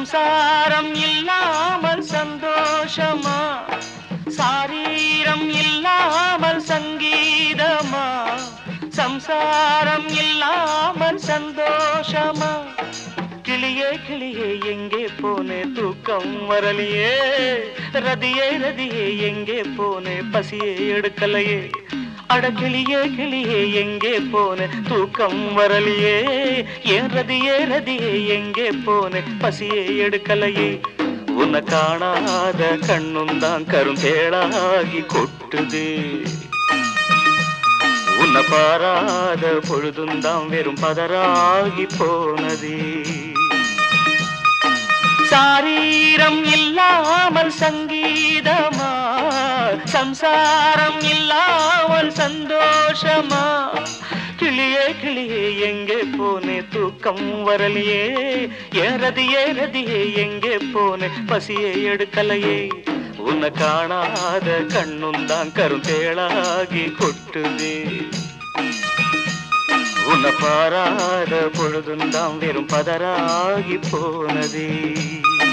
சம்சாரம் இல்லாமல் சந்தோஷமா சாரீரம் இல்லாமல் சங்கீதமா சம்சாரம் இல்லாமல் சந்தோஷமா கிளியே கிளியே எங்கே போனே தூக்கம் வரலையே ரதியே ரதியே எங்கே போனே பசியே எடுக்கலையே அட கிளியே கிளியே எங்கே போனே தூக்கம் வரலையே ஏன் ரதியே ரதியே எங்கே போனே பசியே எடுக்கலையே உன்னை காணாத கண்ணும் தான் கருந்தேளாகி கொட்டுது உன்னை பாராத பொழுதும் தான் வெறும் பதறாகி போனது சாரீரம் இல்லாமல் சங்கீதமா சம்சாரம் இல்லாமல் சந்தோஷமா கிளியே கிளியே எங்கே போனே தூக்கம் வரலையே ஏறதியே ரதியே எங்கே போனே பசியை எடுக்கலையே உன்னை காணாத கண்ணும் தான் கருந்தேளாகி கொட்டுது உன்னை பாராத பொழுதும் தான் வெறும் பதறாகி போனதே